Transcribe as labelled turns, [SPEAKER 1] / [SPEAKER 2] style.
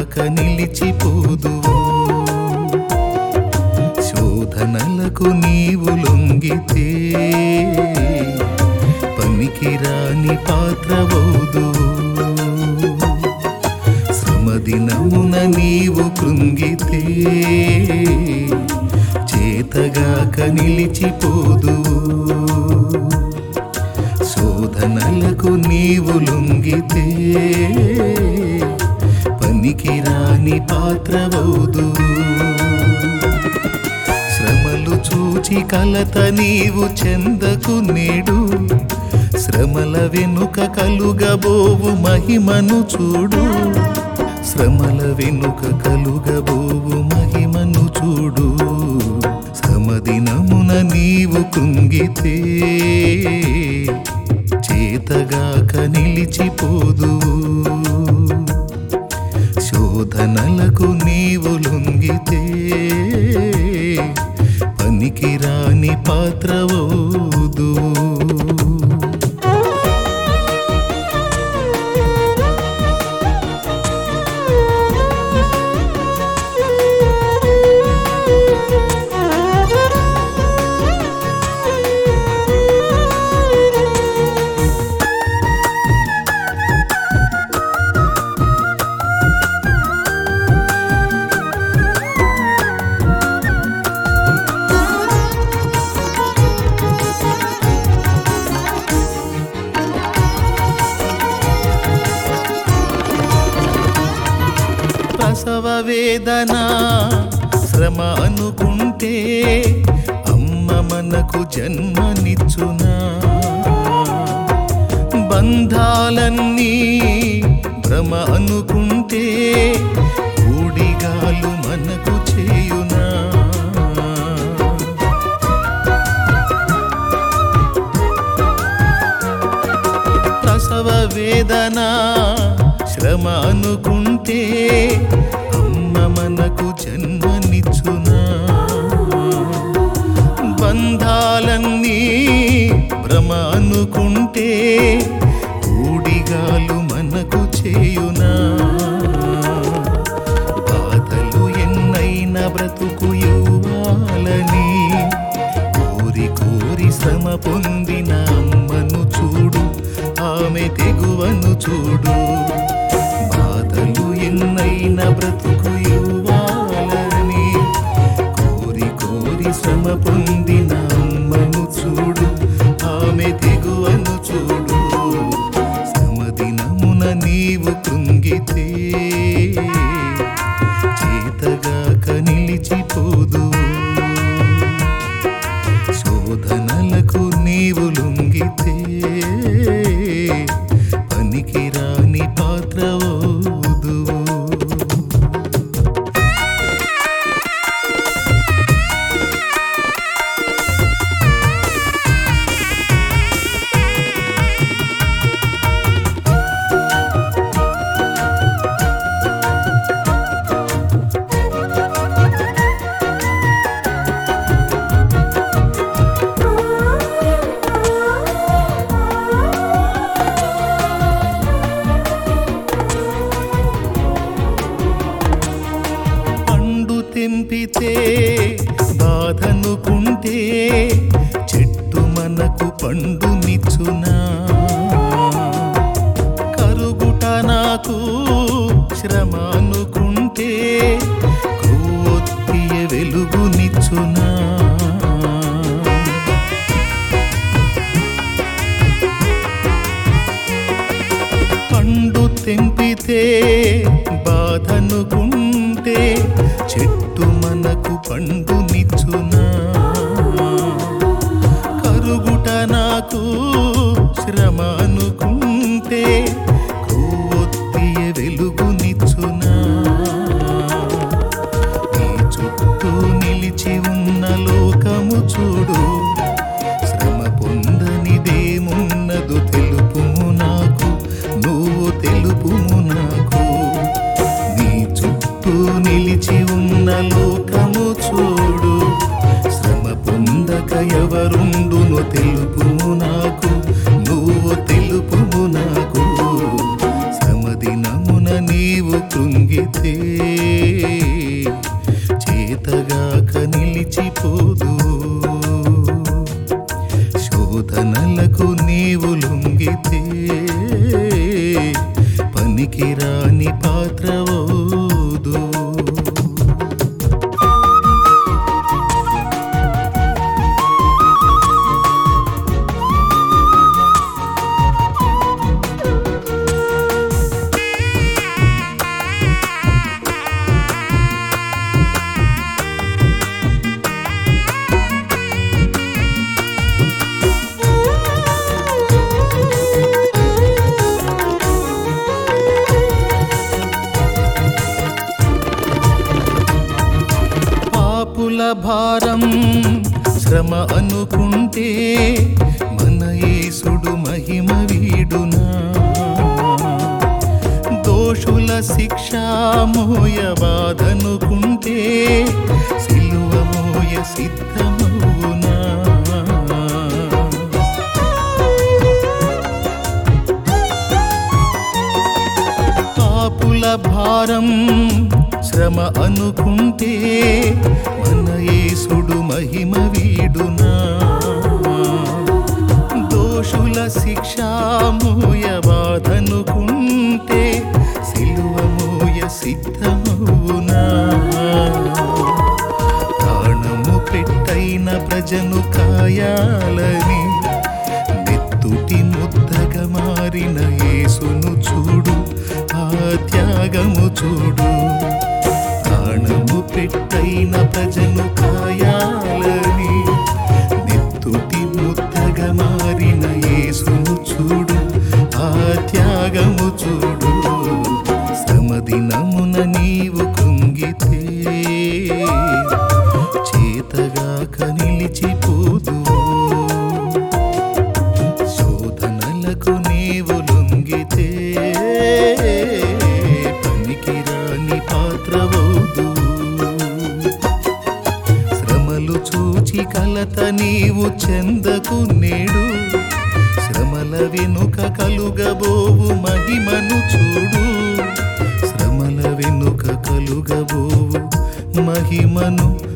[SPEAKER 1] చేతగాక నిలిచిపోదువు శోధనలకు నీవు లొంగితే పనికిరాని పాత్రవౌదువు శ్రమదినమున నీవు కృంగితే చేతగాక నిలిచిపోదువు శోధనలకు నీవు లొంగితే పనికిరాని పాత్రవౌదు శ్రమలు చూచి కలత నీవు చెందకు నేడు శ్రమల వెనుక కలుగబోవు మహిమను చూడు శ్రమల వెనుక కలుగబోవు మహిమను చూడు శ్రమదినమున నీవు కృంగితే చేతగాక నిలిచిపోదు శోధనలకు నీవు లొంగితే పనికిరాని పాత్రవోదు ప్రసవ వేదన శ్రమ అనుకుంటే అమ్మ మనకు జన్మనిచ్చునా బంధాలన్నీ భ్రమ అనుకుంటే ఊడిగాలు మనకు చేయునా ప్రసవ వేదన శ్రమ అనుకుంటే అమ్మ మనకు జన్మనిచ్చునా బంధాలన్నీ భ్రమ అనుకుంటే ఊడిగాలు మనకు చేయునా బాధలు ఎన్నైనా బ్రతుకు ఇవ్వాలని కోరి కోరి శ్రమ పొందిన అమ్మను చూడు ఆమె తెగువను చూడు బాధలు ఎన్నైనా బ్రతుకు ఇవ్వాలని కోరి కోరి శ్రమ పొందిన అమ్మను చూడు ఆమె తెగువను చూడు శ్రమదినమున నీవు కృంగితే చేతగాక నిలిచిపోదు శోధనలకు నీవు లొంగితే పనికిరాని పాత్రవోదు పండు తెంపితే బాధనుకుంటే చెట్టు మనకు పండునిచ్చునా కరుగుట నాకు శ్రమ అనుకుంటే కొవ్వొత్తియ వెలుగునిచ్చునా పండు తెంపితే బాధనుకుంటే చెట్టు మనకు పండునిచ్చునా కరుగుట నాకు శ్రమ అనుకుంటే కొవ్వొత్తియ వెలుగునిచ్చునా నీ చుట్టూ నిలిచి ఉన్న లోకము చూడు శ్రమ పొందనిదేమున్నదు తెలుపుము నాకు నువ్వు తెలుపుము నాకు నీ చుట్టూ నిలిచి ఉన్న లోకము చూడు శ్రమ పొందక ఎవరుండును తెలుపుము నాకు నువ్వు తెలుపుము నాకు శ్రమ దినమున నీవు కృంగితే రాని పాత్రవోదు పాపుల భారం శ్రమ అనుకుంటే మన యేసుడు మహిమ వీడునా దోషుల శిక్ష మోయ బాధనుకుంటే సిలువ మోయ సిద్ధమవునా పాపుల భారం శ్రమ అనుకుంటే మన యేసుడు మహిమ వీడునా దోషుల శిక్ష మోయ బాధనుకుంటే సిలువ మోయ సిద్ధమవునా ప్రాణము పెట్టైన ప్రజను కాయాలని నెత్తుటి ముద్దగా మారిన యేసును చూడు ఆ త్యాగము చూడు ప్రాణము పెట్టైన ప్రజను కాయాలని నెత్తుటి ముద్దగా మారిన యేసును చూడు ఆ త్యాగము చూడు శ్రమదినమున నీవు కృంగితే చేతగాక నిలిచిపోదు శోధనలకు నీవు లొంగితే పనికిరాని పాత్రవోదు శ్రమలు చూచి కలత నీవు చెందకు నేడు శ్రమల వెనుక కలుగబోవు మహిమను చూడు శ్రమల వెనుక కలుగబోవు మహిమను